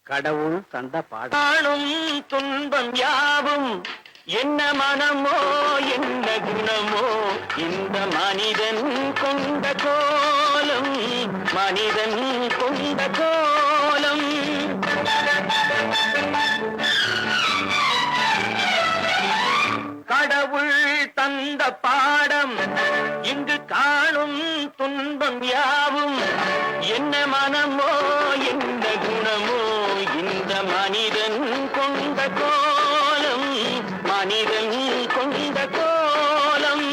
கடவுள் தந்த பாடம் காணும் துன்பம் யாவும் என்ன மனமோ என்ன குணமோ இந்த மனிதன் கொண்ட கோலம் மனிதன் கொண்ட கோலம் கடவுள் தந்த பாடம் இங்கு காணும் துன்பம் யாவும் என்ன மனமோ என்ன குணமோ இந்த மனிதன் கொண்ட கோலம் மனிதன் கொண்ட கோலம்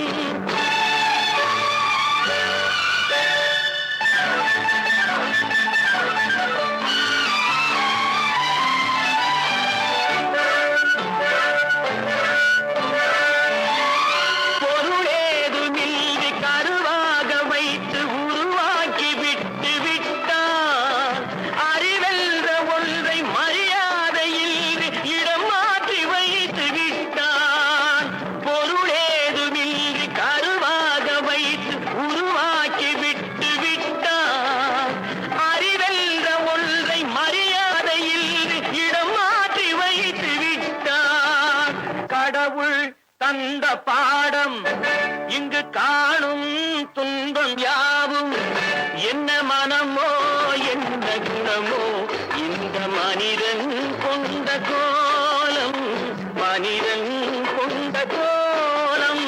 பொருளேதுமின்றி கருவாக வைத்து உருவாக்கி விட்டு விட்டான் அறிவென்ற ஒன்றை மரியாதையில் இடம் மாற்றி வைத்து விட்டான் பொருளேதுமின்றி கருவாக வைத்து உருவாக்கி விட்டு விட்டான் அறிவென்ற ஒன்றை மரியாதையில் இடம் மாற்றி வைத்து விட்டான் கடவுள் தந்த பாடம் இங்கு காணும் துன்பம் யாவும் என்ன மனமோ என்ன குணமோ இந்த மனிதன் கொண்ட கோலம் மனிதன் கொண்ட கோலம்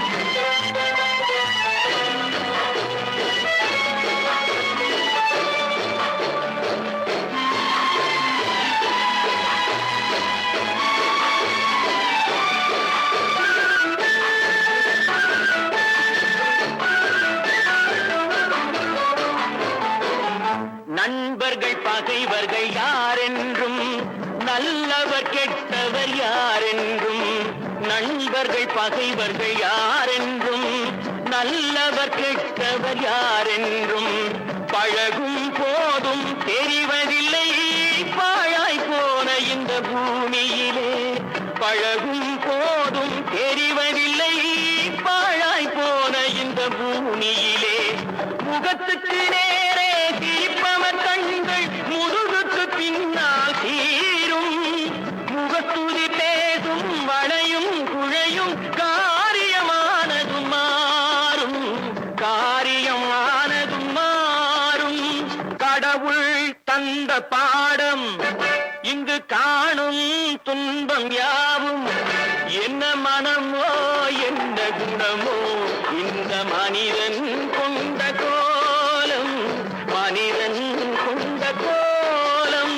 நண்பர்கள் பகைவர்கள் யாரென்றும் நல்லவர் கெட்டவர் யாரென்றும் நண்பர்கள் பகைவர்கள் யாரென்றும் நல்லவர் கெட்டவர் யாரென்றும் பழகும் போதும் தெரிவதில்லை பாழாய் போன இந்த பூமியிலே பழகும் போதும் தெரிவதில்லை பாழாய் போன இந்த பூமியிலே முகத்துக்கு நேரே சிரிப்பவர் கண்கள் முதுகுக்கு பின்னால் தீரும் முகத்துதி பேசும் வளையும் குழையும் காரியமானதும் மாறும் காரியமானதும் மாறும் கடவுள் தந்த பாடம் இங்கு காணும் துன்பம் யாவும் என்ன மனமோ என்ன குணமோ இந்த மனிதன் கொண்ட கோலம் மனிதன் கொண்ட கோலம்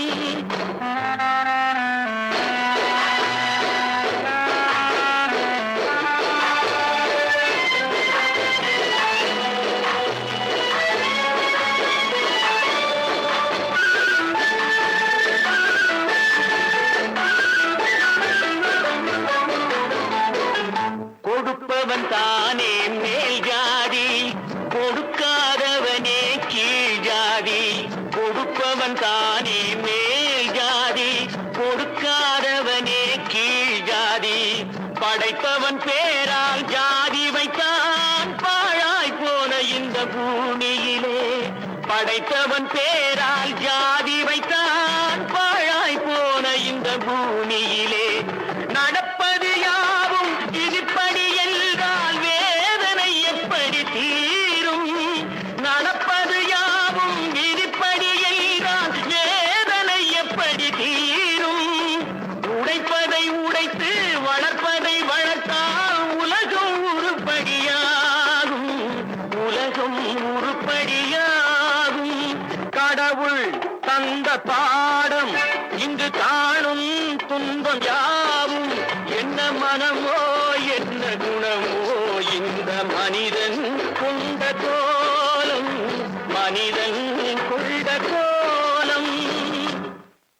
கொடுப்பவன் தானே மேல் ஜாதி கொடுக்காதவனே கீழ் ஜாதி கொடுப்பவன் தானே மேல் ஜாதி கொடுக்காதவனே கீழ் ஜாதி படைப்பவன் பேரால் ஜாதி வைத்தான் பாழாய் போன இந்த பூமியிலே படைத்தவன் பேரால் ஜாதி வைத்தான் பாழாய் போன இந்த பூமியிலே நடப்பது யாவும் இதுபடி என்றால் வேதனை எப்படி தீரும் நடப்பது யாவும் இதுபடி என்றால் வேதனை எப்படி தீரும் உடைப்பதை உடைத்து வளர்ப்பதை வளர்த்தால் உலகம் உருப்படியாகும் உலகம் உருப்படியாகும் கடவுள் தந்த பாடம் இங்கு காணும் துன்பம் யாவும் என்ன மனமோ